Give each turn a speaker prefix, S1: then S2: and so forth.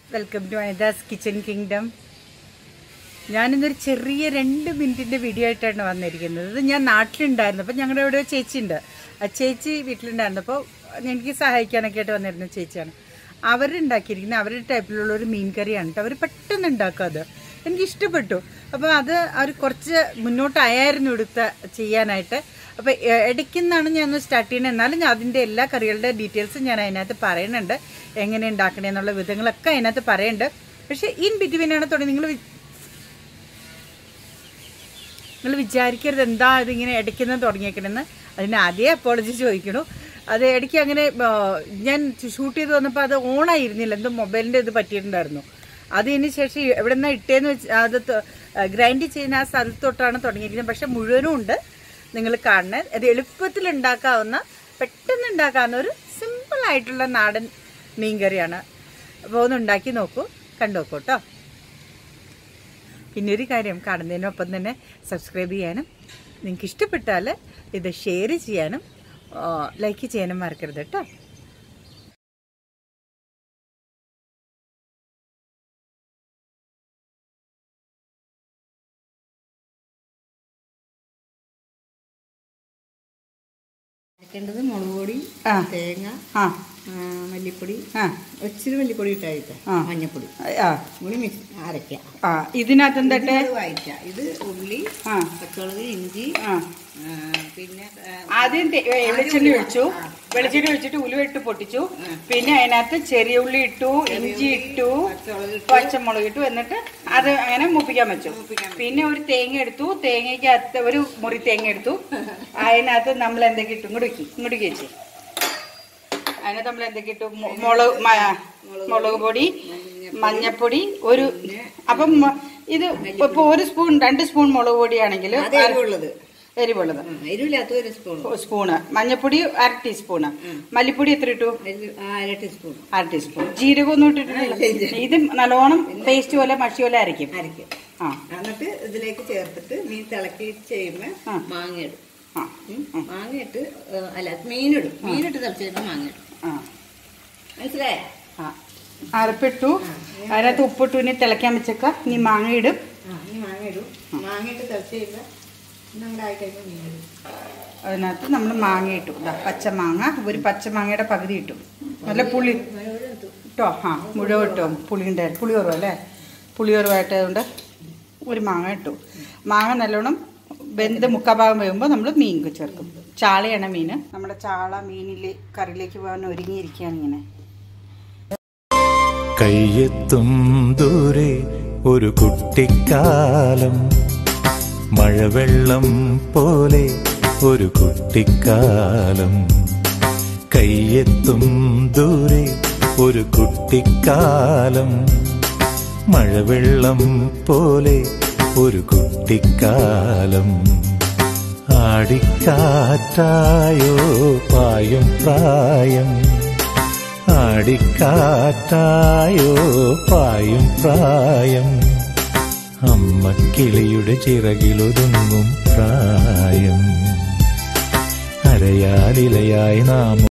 S1: Welcome to Anitha's kitchen kingdom ഞാനിന്നൊരു ചെറിയ രണ്ട് മിനിറ്റിൻ്റെ വീഡിയോ ആയിട്ടാണ് വന്നിരിക്കുന്നത് ഇത് ഞാൻ നാട്ടിലുണ്ടായിരുന്നു അപ്പോൾ ഞങ്ങളുടെ ഇവിടെ ഒരു ചേച്ചിയുണ്ട് ആ ചേച്ചി വീട്ടിലുണ്ടായിരുന്നു അപ്പോൾ എനിക്ക് സഹായിക്കാനൊക്കെ ആയിട്ട് വന്നിരുന്ന ചേച്ചിയാണ് അവരുണ്ടാക്കിയിരിക്കുന്ന അവരുടെ ടൈപ്പിലുള്ള ഒരു മീൻ കറിയാണ് കേട്ടോ അവർ പെട്ടെന്ന് ഉണ്ടാക്കും അത് എനിക്ക് ഇഷ്ടപ്പെട്ടു അപ്പോൾ അത് അവർ കുറച്ച് മുന്നോട്ടായിരുന്നു എടുത്ത ചെയ്യാനായിട്ട് അപ്പോൾ ഇടയ്ക്കുന്നാണ് ഞാൻ ഒന്ന് സ്റ്റാർട്ട് ചെയ്യുന്നത് എന്നാലും ഞാൻ അതിൻ്റെ എല്ലാ കറികളുടെ ഡീറ്റെയിൽസും ഞാൻ അതിനകത്ത് പറയുന്നുണ്ട് എങ്ങനെ ഉണ്ടാക്കണേ എന്നുള്ള വിധങ്ങളൊക്കെ അതിനകത്ത് പറയുന്നുണ്ട് പക്ഷേ ഇൻ ബിറ്റ്വീനാണ് തുടങ്ങി നിങ്ങൾ നിങ്ങൾ വിചാരിക്കരുത് എന്താ ഇതിങ്ങനെ ഇടയ്ക്കുന്ന തുടങ്ങിയേക്കണെന്ന് അതിന് ആദ്യമേ അപ്പോളജി ചോദിക്കണു അത് ഇടയ്ക്ക് അങ്ങനെ ആ, ഞാൻ ഷൂട്ട് ചെയ്ത് വന്നപ്പോൾ അത് ഓണായിരുന്നില്ല എന്തോ മൊബൈലിൻ്റെ ഇത് പറ്റിയിട്ടുണ്ടായിരുന്നു അതിന് ശേഷം എവിടെ നിന്നാണ് ഇട്ടേന്ന് വെച്ച് അത് ഗ്രൈൻഡ് ചെയ്യുന്ന ആ സ്ഥലത്ത് തൊട്ടാണ് തുടങ്ങിയിരിക്കുന്നത് പക്ഷെ മുഴുവനും ഉണ്ട് നിങ്ങൾ കാണുന്നത് അത് എളുപ്പത്തിൽ ഉണ്ടാക്കാവുന്ന പെട്ടെന്ന് ഉണ്ടാക്കാവുന്ന ഒരു സിമ്പിൾ ആയിട്ടുള്ള നാടൻ മീൻ കറിയാണ് അപ്പോൾ ഒന്ന് ഉണ്ടാക്കി നോക്കൂ കണ്ടു നോക്കൂ കേട്ടോ പിന്നെ ഒരു കാര്യം കാണുന്നതിനൊപ്പം തന്നെ സബ്സ്ക്രൈബ് ചെയ്യാനും നിങ്ങൾക്ക് ഇഷ്ടപ്പെട്ടാൽ ഇത് ഷെയർ ചെയ്യാനും ലൈക്ക് ചെയ്യാനും മറക്കരുത് കേട്ടോ
S2: അരക്കേണ്ടത് മുളക് പൊടി
S1: ആ.
S2: തേങ്ങ
S1: ആ
S2: ആ, മല്ലിപ്പൊടി
S1: ആ
S2: ഇച്ചിരി മല്ലിപ്പൊടി ഇട്ടായിട്ട്
S1: ആ.
S2: മഞ്ഞപ്പൊടി
S1: ആ
S2: കൂടി മിക്സ് അരയ്ക്കുക
S1: ആ ഇതിനകത്ത് എന്തട്ടെ
S2: ഇത് വായിക്കുക ഇത് ഉള്ളി
S1: ആ
S2: പച്ചമുളക് ഇഞ്ചി
S1: ആ
S2: ആ, പിന്നെ ആ,
S1: ആദ്യം തെ- വെളിച്ചെണ്ണ ഒഴിച്ചു വെളിച്ചെണ്ണ ഒഴിച്ചിട്ട് ഉലുവ പൊട്ടിച്ചു പിന്നെ അതിനകത്ത് ചെറിയ ഉള്ളി ഇട്ടു ഇഞ്ചി ഇട്ടു
S2: പച്ചമുളക് ഇട്ട്
S1: പച്ചമുളക് ഇട്ടു എന്നിട്ട് അത് അങ്ങനെ മൂപ്പിക്കാൻ വെച്ചു പിന്നെ ഒരു തേങ്ങ എടുത്തു തേങ്ങയ്ക്ക് അകത്ത് ഒരു മുറി തേങ്ങ എടുത്തു അതിനകത്ത് നമ്മൾ എന്തൊക്കെ ഇട്ടു ഇങ്ങോട്ട് വെക്കി ഇങ്ങോട്ട് വെച്ച് അതിനകത്ത് നമ്മൾ എന്തൊക്കെ ഇട്ടു മു- മുളക് മ- മുളക് പൊടി മഞ്ഞപ്പൊടി ഒരു അപ്പം മ- ഇത് ഇപ്പൊ ഒരു സ്പൂൺ രണ്ട് സ്പൂൺ മുളക് പൊടിയാണെങ്കിൽ
S2: അത് എരിവുള്ളത്
S1: എരിവുള്ളത്
S2: ആ, എരിവില്ലാത്ത ഒരു സ്പൂൺ
S1: സ്പൂണ് മഞ്ഞപ്പൊടി അര ടീസ്പൂണ് മല്ലിപ്പൊടി എത്ര ഇട്ടു
S2: അര ടീസ്പൂൺ
S1: അര ടീസ്പൂൺ ജീരകം ഒന്നും ഇട്ടിട്ടില്ല ഇത് നല്ലോണം പേസ്റ്റ് പോലെ മഷി പോലെ അരയ്ക്കും
S2: അരയ്ക്കും
S1: ആ
S2: എന്നിട്ട് ഇതിലേക്ക് ചേർത്തിട്ട് മീൻ തിളക്കി ചെയ്യുമ്പോൾ
S1: ആ.
S2: മാങ്ങ ഇടും
S1: ആ
S2: ഉം. മാങ്ങയിട്ട് ഏ, അല്ല മീനിടും മീനിട്ട് തിളച്ച് കഴിയുമ്പോൾ മാങ്ങ ഇടും
S1: ആ
S2: മനസ്സിലായ
S1: ആ അരപ്പിട്ടു അതിനകത്ത് ഉപ്പിട്ടു ഇനി തിളയ്ക്കാൻ വെച്ചേക്ക ഇനി മാങ്ങ ഇടും
S2: ആ ഇനി മാങ്ങ ഇടും മാങ്ങയിട്ട് തിളച്ച് കഴിയുമ്പോൾ നമ്മുടെ ആയി കഴിയുമ്പോൾ മീൻ ഇടും
S1: അതിനകത്ത് നമ്മൾ മാങ്ങ ഇട്ടു ഇതാ പച്ച മാങ്ങ ഒരു പച്ച മാങ്ങയുടെ പകുതി ഇട്ടു നല്ല പുളി ഇട്ടോ ആ മുഴുവൻ ഇട്ടോ പുളിയുണ്ട് പുളി കുറവ് അല്ലേ പുളി കുറവായിട്ടതുകൊണ്ട് ഒരു മാങ്ങ ഇട്ടു മാങ്ങ നല്ലോണം വെന്ത് മുക്കാഭാഗം വേകുമ്പോൾ നമ്മൾ മീൻ ചേർക്കും ചാളയാണ് മീൻ നമ്മുടെ ചാള മീനിൽ കറിയിലേക്ക് പോകാൻ ഒരുങ്ങിയിരിക്കുകയാണ് ഇങ്ങനെ
S3: കയ്യെത്തും ദൂരെ ഒരു കുട്ടിക്കാലം മഴവെള്ളം പോലെ ഒരു കുട്ടിക്കാലം കയ്യെത്തും ദൂരെ ഒരു കുട്ടിക്കാലം മഴവെള്ളം പോലെ ഒരു കുട്ടിക്കാലം ആടിക്കാറ്റായോ പായും പ്രായം ആടിക്കാറ്റായോ പായും പ്രായം അമ്മ കിളിയുടെ ചിറകിലൊതുങ്ങും പ്രായം അരയാലിലയായി നാം